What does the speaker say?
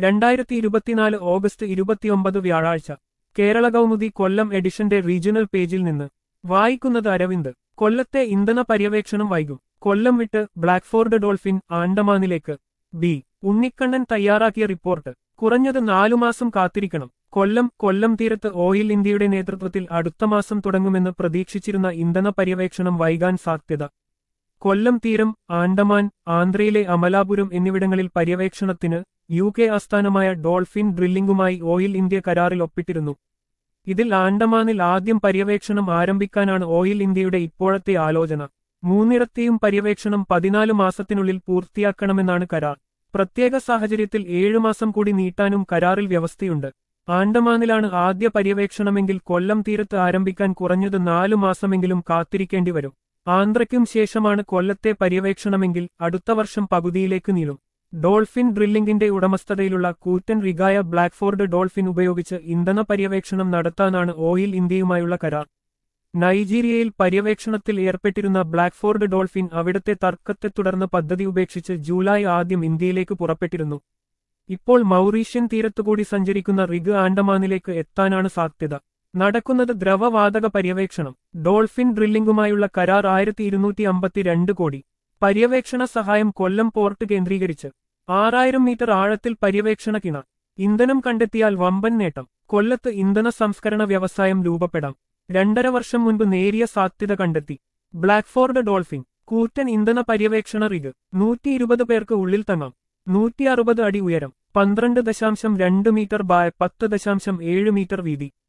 രണ്ടായിരത്തി ഇരുപത്തിനാല് ഓഗസ്റ്റ് ഇരുപത്തിയൊമ്പത് വ്യാഴാഴ്ച കേരള കൗമുദി കൊല്ലം എഡിഷന്റെ റീജിയണൽ പേജിൽ നിന്ന് വായിക്കുന്നത് അരവിന്ദ് കൊല്ലത്തെ ഇന്ധന പര്യവേക്ഷണം വൈകും കൊല്ലം വിട്ട് ബ്ലാക്ക്ഫോർഡ് ഡോൾഫിൻ ആൻഡമാനിലേക്ക് ബി ഉണ്ണിക്കണ്ണൻ തയ്യാറാക്കിയ റിപ്പോർട്ട് കുറഞ്ഞത് നാലു മാസം കാത്തിരിക്കണം കൊല്ലം കൊല്ലം തീരത്ത് ഓയിൽ ഇന്ത്യയുടെ നേതൃത്വത്തിൽ അടുത്ത മാസം തുടങ്ങുമെന്ന് പ്രതീക്ഷിച്ചിരുന്ന ഇന്ധന പര്യവേക്ഷണം വൈകാൻ സാധ്യത കൊല്ലം തീരം ആൻഡമാൻ ആന്ധ്രയിലെ അമലാപുരം എന്നിവിടങ്ങളിൽ പര്യവേക്ഷണത്തിന് യു കെ ആസ്ഥാനമായ ഡോൾഫിൻ ഡ്രില്ലിംഗുമായി ഓയിൽ ഇന്ത്യ കരാറിൽ ഒപ്പിട്ടിരുന്നു ഇതിൽ ആൻഡമാനിൽ ആദ്യം പര്യവേക്ഷണം ആരംഭിക്കാനാണ് ഓയിൽ ഇന്ത്യയുടെ ഇപ്പോഴത്തെ ആലോചന മൂന്നിടത്തെയും പര്യവേക്ഷണം പതിനാല് മാസത്തിനുള്ളിൽ പൂർത്തിയാക്കണമെന്നാണ് കരാർ പ്രത്യേക സാഹചര്യത്തിൽ ഏഴു മാസം കൂടി നീട്ടാനും കരാറിൽ വ്യവസ്ഥയുണ്ട് ആൻഡമാനിലാണ് ആദ്യ പര്യവേക്ഷണമെങ്കിൽ കൊല്ലം തീരത്ത് ആരംഭിക്കാൻ കുറഞ്ഞത് നാലു മാസമെങ്കിലും കാത്തിരിക്കേണ്ടി വരും ആന്ധ്രയ്ക്കും ശേഷമാണ് കൊല്ലത്തെ പര്യവേക്ഷണമെങ്കിൽ അടുത്ത വർഷം പകുതിയിലേക്ക് നീളും ഡോൾഫിൻ ഡ്രില്ലിംഗിന്റെ ഉടമസ്ഥതയിലുള്ള കൂറ്റൻ റിഗായ ബ്ലാക്ക്ഫോർഡ് ഡോൾഫിൻ ഉപയോഗിച്ച് ഇന്ധന പര്യവേക്ഷണം നടത്താനാണ് ഓയിൽ ഇന്ത്യയുമായുള്ള കരാർ നൈജീരിയയിൽ പര്യവേക്ഷണത്തിൽ ഏർപ്പെട്ടിരുന്ന ബ്ലാക്ക്ഫോർഡ് ഡോൾഫിൻ അവിടുത്തെ തർക്കത്തെ തുടർന്ന് പദ്ധതി ഉപേക്ഷിച്ച് ജൂലൈ ആദ്യം ഇന്ത്യയിലേക്ക് പുറപ്പെട്ടിരുന്നു ഇപ്പോൾ മൗറീഷ്യൻ തീരത്തുകൂടി സഞ്ചരിക്കുന്ന റിഗ് ആൻഡമാനിലേക്ക് എത്താനാണ് സാധ്യത നടക്കുന്നത് ദ്രവവാതക പര്യവേക്ഷണം ഡോൾഫിൻ ഡ്രില്ലിംഗുമായുള്ള കരാർ ആയിരത്തി ഇരുന്നൂറ്റി അമ്പത്തിരണ്ട് കോടി പര്യവേക്ഷണ സഹായം കൊല്ലം പോർട്ട് കേന്ദ്രീകരിച്ച് ആറായിരം മീറ്റർ ആഴത്തിൽ പര്യവേക്ഷണ കിണർ ഇന്ധനം കണ്ടെത്തിയാൽ വമ്പൻ നേട്ടം കൊല്ലത്ത് ഇന്ധന സംസ്കരണ വ്യവസായം രൂപപ്പെടാം രണ്ടര വർഷം മുൻപ് നേരിയ സാധ്യത കണ്ടെത്തി ബ്ലാക്ക്ഫോർഡ് ഡോൾഫിൻ കൂറ്റൻ ഇന്ധന പര്യവേക്ഷണ റിഗ് നൂറ്റി ഇരുപത് പേർക്ക് ഉള്ളിൽ തങ്ങാം നൂറ്റി അറുപത് അടി ഉയരം പന്ത്രണ്ട് ദശാംശം രണ്ട് മീറ്റർ ബായ് പത്ത് ദശാംശം ഏഴ് മീറ്റർ വീതി